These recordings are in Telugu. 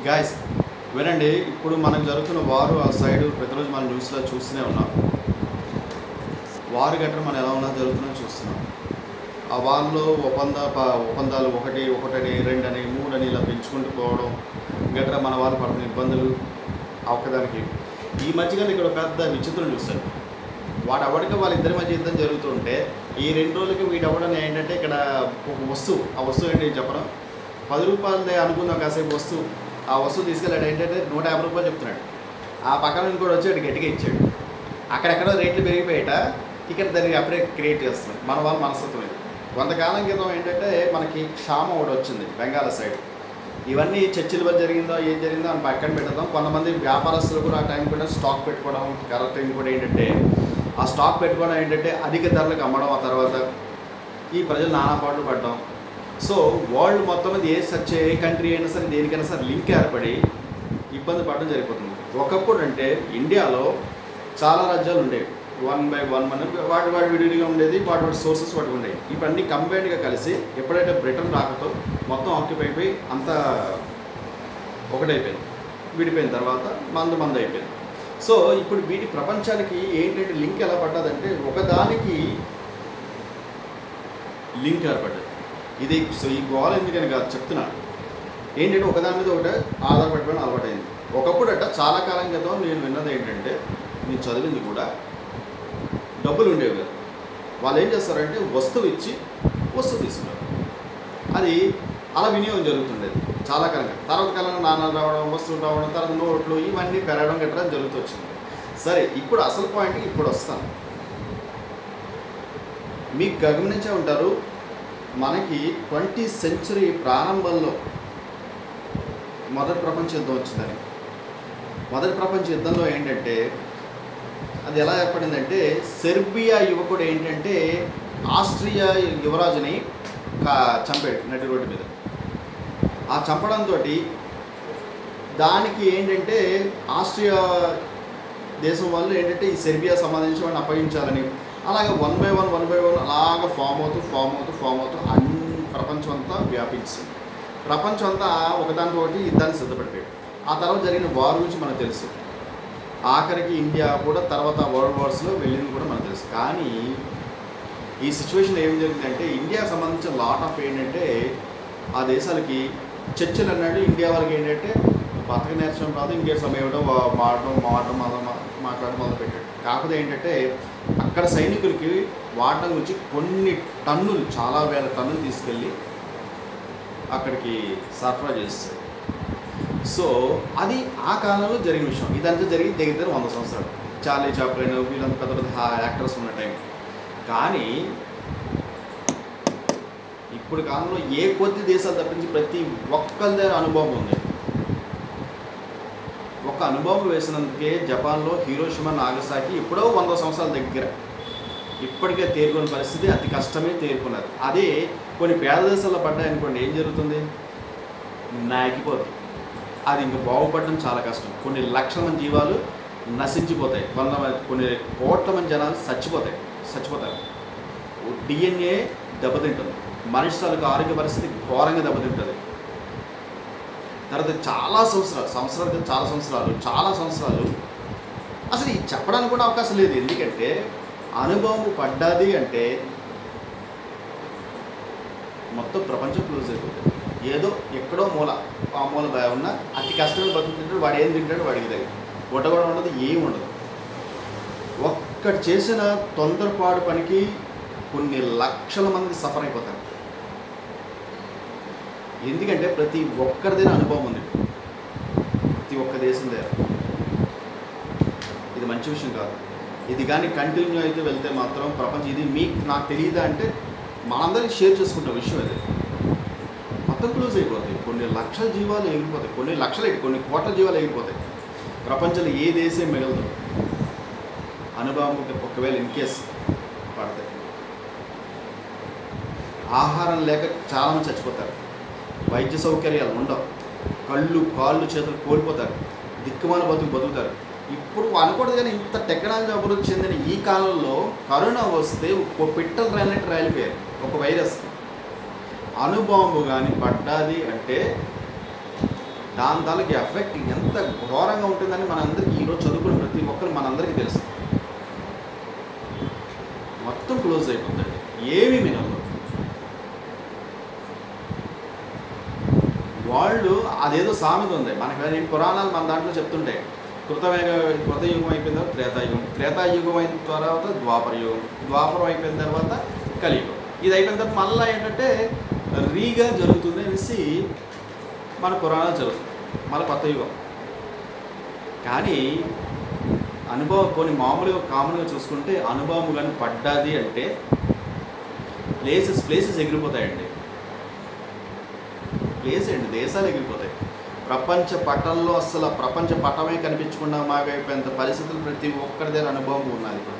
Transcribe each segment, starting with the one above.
గాయస్ వినండి ఇప్పుడు మనకు జరుగుతున్న వారు ఆ సైడ్ ప్రతిరోజు మనం న్యూస్లో చూస్తూనే ఉన్నాం వారు గట్రా మనం ఎలా ఉన్నా జరుగుతుందని చూస్తున్నాం ఆ వారిలో ఒప్పంద ప- ఒప్పందాలు ఒకటి ఒకటని రెండని మూడని ఇలా పెంచుకుంటూ పోవడం గట్రా మన వాళ్ళు పడుతున్న ఇబ్బందులు ఆ ఒక్కదానికి ఈ మధ్యకాలం ఇక్కడ ఒక పెద్ద విచిత్రం చూస్తాడు వాడు ఎవరికి వాళ్ళిద్దరి మధ్య యుద్ధం జరుగుతుంటే ఈ రెండు రోజులకి వీడు అవ్వడం ఏంటంటే ఇక్కడ ఒక వస్తువు ఆ వస్తువు ఏంటి చెప్పడం పది రూపాయలదే అనుకుందాం కాసేపు వస్తువు ఆ వస్తువు తీసుకెళ్ళాడు ఏంటంటే నూట యాభై రూపాయలు చెప్తున్నాడు ఆ పక్కన ఇంకోటి వచ్చి వాడు గట్టిగా ఇచ్చాడు అక్కడెక్కడో రేట్లు పెరిగిపోయాట ఇక్కడ దానికి అప్పుడే క్రియేట్ చేస్తున్నాం మన వాళ్ళ మనస్తత్వం ఇది కొంతకాలం క్రితం ఏంటంటే మనకి క్షామం ఒకటి వచ్చింది బెంగాల్ సైడ్ ఇవన్నీ చర్చిల వల్ల జరిగిందో ఏం జరిగిందో అని పక్కన పెట్టడం కొంతమంది వ్యాపారస్తులు కూడా ఆ టైం కూడా స్టాక్ పెట్టుకోవడం కరెక్ట్ ఇంకోటి ఏంటంటే ఆ స్టాక్ పెట్టుకోవడం ఏంటంటే అధిక ధరలకు అమ్మడం ఆ తర్వాత ఈ ప్రజలు నానా పాటలు పడ్డం సో వరల్డ్ మొత్తం మీద ఏ సచ్ ఏ కంట్రీ అయినా సరే దేనికైనా సరే లింక్ ఏర్పడి ఇబ్బంది పడడం జరిగిపోతుంది ఒకప్పుడు అంటే ఇండియాలో చాలా రాజ్యాలు ఉండేవి వన్ బై వన్ మన వాటి వాటి విడివిడిగా ఉండేది వాటి వాటి సోర్సెస్ వాటికి ఉండేవి ఇప్పుడు అన్ని కంబైన్డ్గా కలిసి ఎప్పుడైతే బ్రిటన్ రాకతో మొత్తం ఆక్యుపై అయిపోయి అంతా ఒకటైపోయింది విడిపోయిన తర్వాత మంద మంద అయిపోయింది సో ఇప్పుడు వీటి ప్రపంచానికి ఏంటంటే లింక్ ఎలా పడ్డదంటే ఒకదానికి లింక్ ఏర్పడ్డది ఇది సో ఈ గోల్ ఎందుకని కాదు చెప్తున్నా ఏంటంటే ఒకదాని మీద ఒకటే ఆధారపడిపోయిన అలవాటైంది ఒకప్పుడు అట్ట చాలా కాలం క్రితం నేను విన్నది ఏంటంటే నేను చదివింది కూడా డబ్బులు ఉండేవి కదా వాళ్ళు ఏం చేస్తారంటే వస్తువు ఇచ్చి వస్తువు తీసుకున్నారు అది అలా వినియోగం జరుగుతుండేది చాలా కాలం క్రితం. తర్వాత కాలంలో నాణాలు రావడం వస్తువులు రావడం తర్వాత నోట్లు ఇవన్నీ పెరగడం గట్రా జరుగుతూ వచ్చింది సరే ఇప్పుడు అసలు పాయింట్ ఇప్పుడు వస్తాను మీకు గమనించే ఉంటారు మనకి ట్వంటీ సెంచరీ ప్రారంభంలో మొదటి ప్రపంచ యుద్ధం వచ్చిందని మొదటి ప్రపంచ యుద్ధంలో ఏంటంటే అది ఎలా ఏర్పడిందంటే సెర్బియా యువకుడు ఏంటంటే ఆస్ట్రియా యువరాజుని కా- చంపాడు నడి రోడ్డు మీద ఆ చంపడంతో దానికి ఏంటంటే ఆస్ట్రియా దేశం వాళ్ళు ఏంటంటే ఈ సెర్బియా సంబంధించి వాడిని అప్పగించాలని అలాగే one by one one by one అలాగ ఫామ్ అవుతూ ఫామ్ అవుతూ ఫామ్ అవుతూ అన్ని ప్రపంచం అంతా వ్యాపించింది ప్రపంచం అంతా ఒకదానితో ఒకటి యుద్ధానికి సిద్ధపడిపోయాడు ఆ తర్వాత జరిగిన వార్ గురించి మనకు తెలుసు ఆఖరికి ఇండియా కూడా తర్వాత వరల్డ్ వార్స్లో వెళ్ళింది కూడా మనకు తెలుసు కానీ ఈ సిచ్యువేషన్ ఏం జరిగిందంటే ఇండియాకి సంబంధించిన లాట్ ఆఫ్ ఏంటంటే ఆ దేశాలకి చర్చలు అన్నాడు ఇండియా వాళ్ళకి ఏంటంటే బతక నేర్చడం కాదు ఇంకే సమయంలో మాడడం మాడడం మొదలు మాట్లాడడం మొదలు పెట్టాడు కాకపోతే ఏంటంటే అక్కడ సైనికులకి వాడడం గురించి కొన్ని టన్నులు చాలా వేల టన్నులు తీసుకెళ్ళి అక్కడికి సరఫరా చేస్తాడు సో అది ఆ కాలంలో జరిగిన విషయం ఇదంతా జరిగి దగ్గర దగ్గర వంద సంవత్సరాలు చార్లీ చాప్లైన్ వీళ్ళంతా పెద్ద పెద్ద యాక్టర్స్ ఉన్న టైం కానీ ఇప్పుడు కాలంలో ఏ కొద్ది దేశాలు తప్పించి ప్రతి ఒక్కరి దగ్గర అనుభవం ఉంది ఒక అనుభవం వేసినందుకే జపాన్లో హీరోషిమా నాగసాకి ఎప్పుడో వంద సంవత్సరాల దగ్గర ఇప్పటికే తేరుకునే పరిస్థితి అతి కష్టమే తేరుకున్నారు అదే కొన్ని పేద దేశాల్లో పడ్డాయనుకోండి ఏం జరుగుతుంది నాకిపోతుంది అది ఇంక బాగుపడడం చాలా కష్టం కొన్ని లక్షల మంది జీవాలు నశించిపోతాయి వంద మంది- కొన్ని కోట్ల మంది జనాలు చచ్చిపోతాయి చచ్చిపోతారు డిఎన్ఏ దెబ్బతింటుంది మనిషి తాలూకు ఆరోగ్య పరిస్థితి ఘోరంగా దెబ్బతింటుంది తర్వాత చాలా సంవత్సరాలు సంవత్సరాలు కాదు, చాలా సంవత్సరాలు చాలా సంవత్సరాలు అసలు ఇది చెప్పడానికి కూడా అవకాశం లేదు ఎందుకంటే అనుభవం పడ్డది అంటే మొత్తం ప్రపంచం క్లోజ్ అయిపోతుంది ఏదో ఎక్కడో మూల ఆ మూల బ- ఉన్న అతి కష్టమైన బతుకుతుంటాడు వాడు ఏం తింటాడు వాడికి దగ్గర గుడ్డ కూడా ఉండదు ఏం ఉండదు ఒక్కటి చేసిన తొందరపాటు పనికి కొన్ని లక్షల మంది సఫర్ అయిపోతారు ఎందుకంటే ప్రతి ఒక్కరిదైన అనుభవం ఉంది ప్రతి ఒక్క దేశం దగ్గర ఇది మంచి విషయం కాదు ఇది కానీ కంటిన్యూ అయితే వెళ్తే మాత్రం ప్రపంచం ఇది మీకు నాకు తెలియదా అంటే మనందరికి షేర్ చేసుకుంటున్న విషయం ఇది మొత్తం క్లోజ్ అయిపోతాయి కొన్ని లక్షల జీవాలు ఎగిరిపోతాయి కొన్ని లక్షలు ఏంటి, కొన్ని కోట్ల జీవాలు ఎగిరిపోతాయి ప్రపంచంలో ఏ దేశం మిగలదు అనుభవం ఒకవేళ ఇన్ కేస్ పడతాయి ఆహారం లేక చాలామంది చచ్చిపోతారు వైద్య సౌకర్యాలు ఉండవు కళ్ళు కాళ్ళు చేతులు కోల్పోతారు దిక్కుమాల బతుకు బతుకుతారు ఇప్పుడు అనకూడదు కానీ ఇంత టెక్నాలజీ అభివృద్ధి చెందిన ఈ కాలంలో కరోనా వస్తే ఒక పిట్టలు రాలినట్టు రాలిపోయారు ఒక వైరస్ అణుబాంబు కానీ పడ్డాది అంటే దాని తాలూకు ఎఫెక్ట్ ఎంత ఘోరంగా ఉంటుందని మనందరికీ ఈరోజు చదువుకున్న ప్రతి ఒక్కరు మనందరికీ తెలుసు మొత్తం క్లోజ్ అయిపోతుంది ఏమీ మిగలదు వాళ్ళు అదేదో సామెత ఉంది మనకి అది పురాణాలు మన దాంట్లో చెప్తుంటే కృతమేగ కృత యుగం అయిపోయిన తర్వాత త్రేతాయుగం త్రేతాయుగం అయిన తర్వాత ద్వాపర యుగం ద్వాపరం అయిపోయిన తర్వాత కలియుగం ఇది అయిపోయిన తర్వాత మళ్ళీ ఏంటంటే రీగా జరుగుతుంది అనేసి మన పురాణాలు జరుగుతుంది మళ్ళీ కొత్త యుగం కానీ అనుభవం కొన్ని మామూలుగా కామన్గా చూసుకుంటే అనుభవం కానీ పడ్డాది అంటే ప్లేసెస్ ప్లేసెస్ ఎగిరిపోతాయండి ప్లేస్ అండి దేశాలు ఎగిరిపోతాయి ప్రపంచ పటంలో అసలు ప్రపంచ పటమే కనిపించకుండా మాకైపోయేంత పరిస్థితులు ప్రతి ఒక్కరి దగ్గర అనుభవం ఉన్నది ఇప్పుడు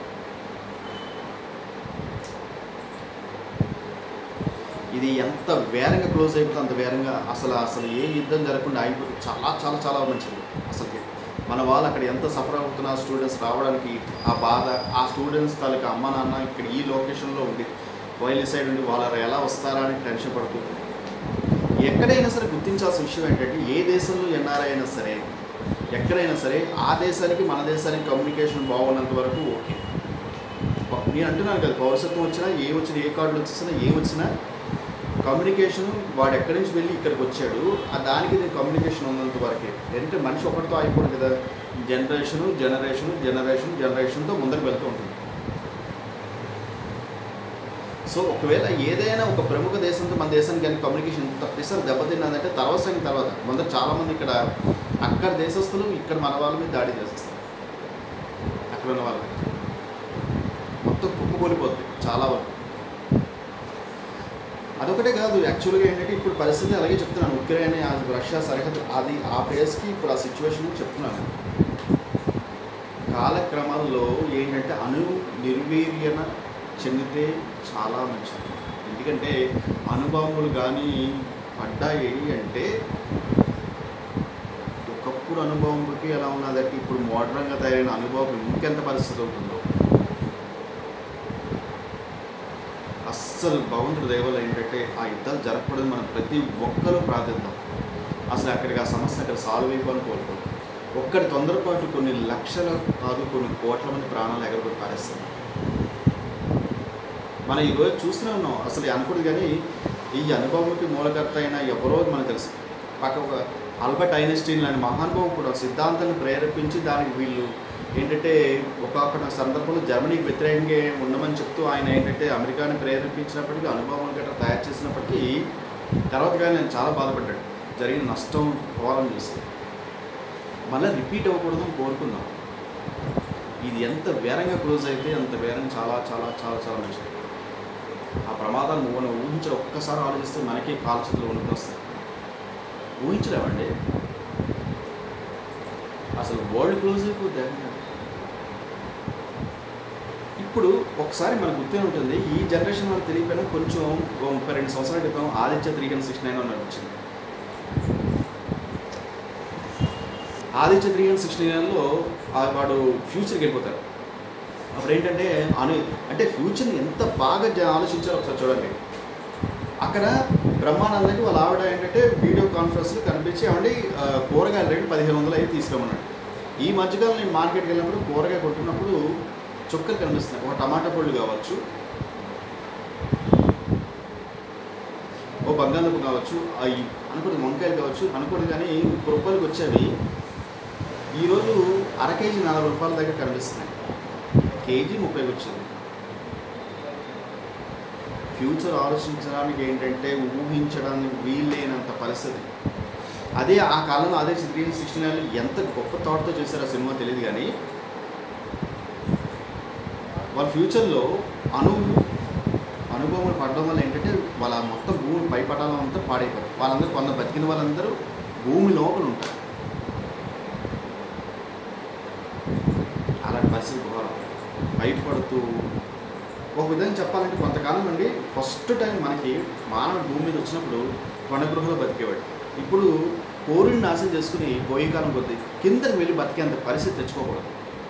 ఇది ఎంత వేరంగా క్లోజ్ అయిపోతే అంత వేరంగా అసలు అసలు ఏ యుద్ధం జరగకుండా ఆగిపోతే చాలా చాలా చాలా మంచిది అసలుకి మన వాళ్ళు అక్కడ ఎంత సఫర్ అవుతున్న స్టూడెంట్స్ రావడానికి ఆ బాధ ఆ స్టూడెంట్స్ తాలూకా అమ్మ నాన్న ఇక్కడ ఈ లొకేషన్లో ఉండి వైలి సైడ్ ఉండి వాళ్ళు ఎలా వస్తారా అని టెన్షన్ పడుతూ ఎక్కడైనా సరే గుర్తించాల్సిన విషయం ఏంటంటే ఏ దేశంలో ఎన్ఆర్ఐ అయినా సరే ఎక్కడైనా సరే ఆ దేశానికి మన దేశానికి కమ్యూనికేషన్ బాగున్నంత వరకు ఓకే నేను అంటున్నాను కదా పౌరసత్వం వచ్చినా ఏ వచ్చినా ఏ కార్డులు వచ్చేసినా ఏ వచ్చినా కమ్యూనికేషన్ వాడు ఎక్కడి నుంచి వెళ్ళి ఇక్కడికి వచ్చాడు ఆ దానికి నేను కమ్యూనికేషన్ ఉన్నంత వరకే ఎందుకంటే మనిషి ఒకటితో అయిపోదు కదా జనరేషను జనరేషను జనరేషన్ జనరేషన్తో ముందరకు వెళ్తూ ఉంటుంది సో ఒకవేళ ఏదైనా ఒక ప్రముఖ దేశంతో మన దేశానికి కానీ కమ్యూనికేషన్ తప్పిస్తారు దెబ్బతిన్నదంటే తర్వాత సంగతి తర్వాత ముందర చాలామంది ఇక్కడ అక్కడ దేశస్తులు ఇక్కడ మన వాళ్ళ మీద దాడి చేసేస్తారు అక్కడ ఉన్న వాళ్ళ మీద మొత్తం కుప్పకూలిపోద్ది చాలా వరకు అదొకటే కాదు యాక్చువల్గా ఏంటంటే ఇప్పుడు పరిస్థితి అలాగే చెప్తున్నాను ఉక్రెయిన్ ఆ రష్యా సరిహద్దు అది ఆ ప్లేస్కి ఇప్పుడు ఆ సిచ్యువేషన్ చెప్తున్నాను కాలక్రమాల్లో ఏంటంటే అణు నిర్వీర్యన చెందితే చాలా మంచిది ఎందుకంటే అనుభవములు కానీ పడ్డాయి అంటే ఒకప్పుడు అనుభవంకి ఎలా ఉన్నదంటే ఇప్పుడు మోడర్న్గా తయారైన అనుభవం ఇంకెంత పరిస్థితి ఉంటుందో అస్సలు భగవంతుడి దయవల్ల ఏంటంటే ఆ యుద్ధాలు జరగకూడదు మనం ప్రతి ఒక్కరూ ప్రార్థిద్దాం అసలు అక్కడికి ఆ సమస్య అక్కడ సాల్వ్ అయిపోని కోరుకోండి ఒక్కడి తొందరపాటు కొన్ని లక్షల కాదు కొన్ని కోట్ల మంది ప్రాణాలు ఎగరగొట్టి పారేస్తారు మనం ఈరోజు చూస్తూనే ఉన్నాం అసలు అనుకోడు కానీ ఈ అనుభవంకి మూలకర్త అయిన ఎవరో మనకు తెలుసు పక్క ఒక ఆల్బర్ట్ ఐన్స్టీన్ లాంటి మహానుభావం కూడా సిద్ధాంతాన్ని ప్రేరేపించి దానికి వీళ్ళు ఏంటంటే ఒక్కొక్క సందర్భంలో జర్మనీకి వ్యతిరేకంగా ఉండమని చెప్తూ ఆయన ఏంటంటే అమెరికాని ప్రేరేపించినప్పటికీ అనుభవం గట్రా తయారు చేసినప్పటికీ తర్వాత కానీ నేను చాలా బాధపడ్డాడు జరిగిన నష్టం పోవాలని చూసి మళ్ళీ రిపీట్ అవ్వకూడదు అని కోరుకుందాం ఇది ఎంత వేరంగా క్లోజ్ అయితే అంత వేరం చాలా చాలా చాలా చాలా మంచిది ఆ ప్రమాదాన్ని మనం ఊహించడం ఒక్కసారి ఆలోచిస్తే మనకే కాలు చేతులు వణుకుని వస్తాయి ఊహించలేమండి అసలు వరల్డ్ క్లోజ్ అయిపోద్ది ఇప్పుడు ఒకసారి మనకు గుర్తే ఉంటుంది ఈ జనరేషన్ మనకు తెలియకపోయినా కొంచెం ఓ ముప్పై రెండు సంవత్సరాల క్రితం Aditya three hundred six nine అని వచ్చింది ఆదిత్య త్రీ హండ్రెడ్ సిక్స్టీ నైన్లో వాడు ఫ్యూచర్కి వెళ్ళిపోతారు అప్పుడు ఏంటంటే అను అంటే ఫ్యూచర్ని ఎంత బాగా జ- ఆలోచించారో ఒకసారి చూడండి అక్కడ బ్రహ్మానందకి వాళ్ళ ఆవిడ ఏంటంటే వీడియో కాన్ఫరెన్స్లో కనిపించి ఏమండి ఆ, కూరగాయల రేటు పదిహేను వందలు అయితే తీసుకురమ్మన్నాడు ఈ మధ్యకాలం నేను మార్కెట్కి వెళ్ళినప్పుడు కూరగాయ కొట్టున్నప్పుడు చుక్కలు కనిపిస్తున్నాయి ఒక టమాటా పళ్ళు కావచ్చు ఓ బంగాళదుంప కావచ్చు అవి అనుకోండి వంకాయలు కావచ్చు అనుకోండి కానీ ముప్పై రూపాయలకి వచ్చేవి ఈరోజు అర కేజీ నలభై రూపాయల దగ్గర కనిపిస్తున్నాయి కేజీ ముప్పైకి వచ్చింది ఫ్యూచర్ ఆలోచించడానికి ఏంటంటే ఊహించడానికి వీల్లేనంత పరిస్థితి అదే ఆ కాలంలో అదే త్రీ సిక్స్టీ నైన్ ఎంత గొప్ప థాట్తో చేశారు ఆ సినిమా తెలియదు కానీ వాళ్ళ ఫ్యూచర్లో అణు అనుభవం పడడం వల్ల ఏంటంటే వాళ్ళ మొత్తం భూమి పైపటాలం అంతా పాడైపోతారు వాళ్ళందరూ కొంత బతికిన వాళ్ళందరూ భూమి లోపల ఉంటారు అలాంటి పరిస్థితి ఘోరం బయటపడుతూ ఒక విధంగా చెప్పాలంటే కొంతకాలం నుండి ఫస్ట్ టైం మనకి మానవుడు భూమి మీద వచ్చినప్పుడు కొండ గృహలో బతికేవాడు ఇప్పుడు కోరిని నాశనం చేసుకుని పోయే కాలం కొద్దీ కిందకి వెళ్ళి బతికేంత పరిస్థితి తెచ్చుకోకూడదు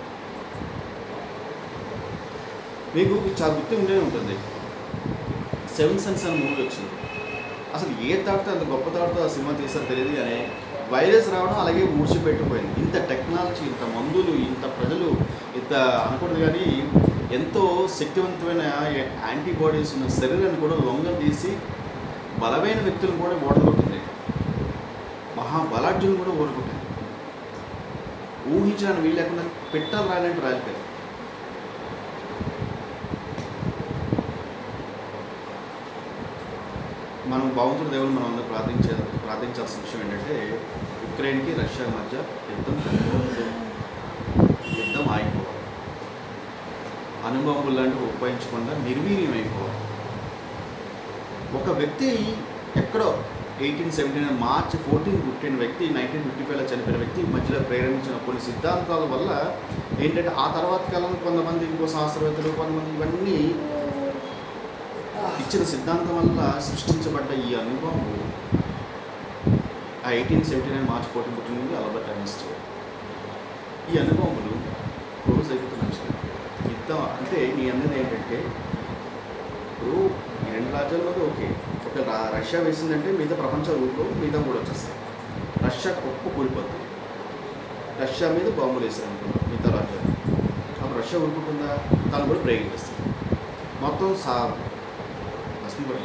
మీకు చాలా గుర్తు ఉండే ఉంటుంది సెవెన్ సెన్స్ అనే మూవీ వచ్చింది అసలు ఏ తాడితో అంత గొప్ప తాడితో ఆ సినిమా తీసారో తెలియదు కానీ వైరస్ రావడం అలాగే మూసిపెట్టిపోయింది ఇంత టెక్నాలజీ ఇంత మందులు ఇంత ప్రజలు ఇంత అనకూడదు కానీ ఎంతో శక్తివంతమైన యాంటీబాడీస్ ఉన్న శరీరాన్ని కూడా లొంగ తీసి బలమైన వ్యక్తులను కూడా ఓడగొట్టింది మహాబలాఢ్యులను కూడా ఓడగొట్టింది ఊహించడానికి వీలు లేకుండా పెట్టాలి రాలంటే రాలిపోయారు మనం భగవంతుడి దేవుడు మనం అందరూ ప్రార్థించే ప్రార్థించాల్సిన విషయం ఏంటంటే ఉక్రెయిన్కి రష్యా మధ్య యుద్ధం జరగకూడదు. యుద్ధం ఆగిపోవాలి అనుభవం లాంటివి ఉపయోగించకుండా నిర్వీర్యం అయిపోవాలి ఒక వ్యక్తి ఎక్కడో eighteen seventy nine March fourteen పుట్టిన వ్యక్తి నైన్టీన్ ఫిఫ్టీ ఫైవ్లో చనిపోయిన వ్యక్తి మధ్యలో ప్రేరేపించిన కొన్ని సిద్ధాంతాల వల్ల ఏంటంటే ఆ తర్వాత కాలం కొంతమంది ఇంకో శాస్త్రవేత్తలు కొంతమంది ఇవన్నీ ఇచ్చిన సిద్ధాంతం వల్ల సృష్టించబడ్డ ఈ అనుభవం ఆ eighteen seventy nine March fourteen పుట్టిన నుండి అలబర్ట్ అనిస్ట్ ఈ అనుభవములు రోజు అయిపోతున్న విషయం యుద్ధం అంటే నీ అన్నది ఏంటంటే ఇప్పుడు ఈ రెండు రాజ్యాల మధ్య ఓకే ఒక రా- రష్యా వేసిందంటే మిగతా ప్రపంచ ఊళ్ళో మిగతా కూడా వచ్చేస్తాయి రష్యా గొప్ప కూలిపోతుంది రష్యా మీద బాంబులు వేసారు అనుకున్నాం మిగతా రాజ్యాలు అప్పుడు రష్యా ఊరుకుంటుందా తను కూడా బ్రేక్ చేస్తుంది మొత్తం సా భస్మపడి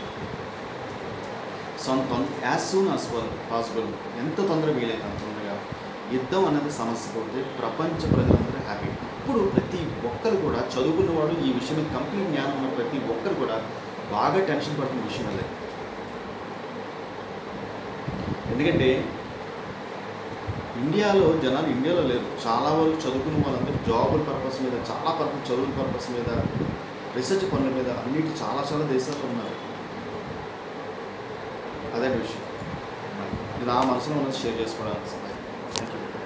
సొంత యాజ్ సూన్ అస్ పాసిబుల్ ఎంత తొందర వీలైతే అంత తొందరగా యుద్ధం అన్నది సమస్య పోతే ప్రపంచ ప్రజలందరూ హ్యాపీ ఇప్పుడు ప్రతి ఒక్కరు కూడా చదువుకున్నవాడు ఈ విషయం మీద కంప్లీట్ జ్ఞానం ఉన్న ప్రతి ఒక్కరు కూడా బాగా టెన్షన్ పడుతున్న విషయం అదే ఎందుకంటే ఇండియాలో జనాలు ఇండియాలో లేరు చాలా వరకు చదువుకున్న వాళ్ళందరూ జాబుల పర్పస్ మీద చాలా పర్పస్ చదువుల పర్పస్ మీద రీసెర్చ్ పనుల మీద అన్నిటి చాలా చాలా దేశాల్లో ఉన్నారు అదే విషయం ఇది నా మనసులో ఉన్నది షేర్ చేసుకోవడానికి థ్యాంక్ యూ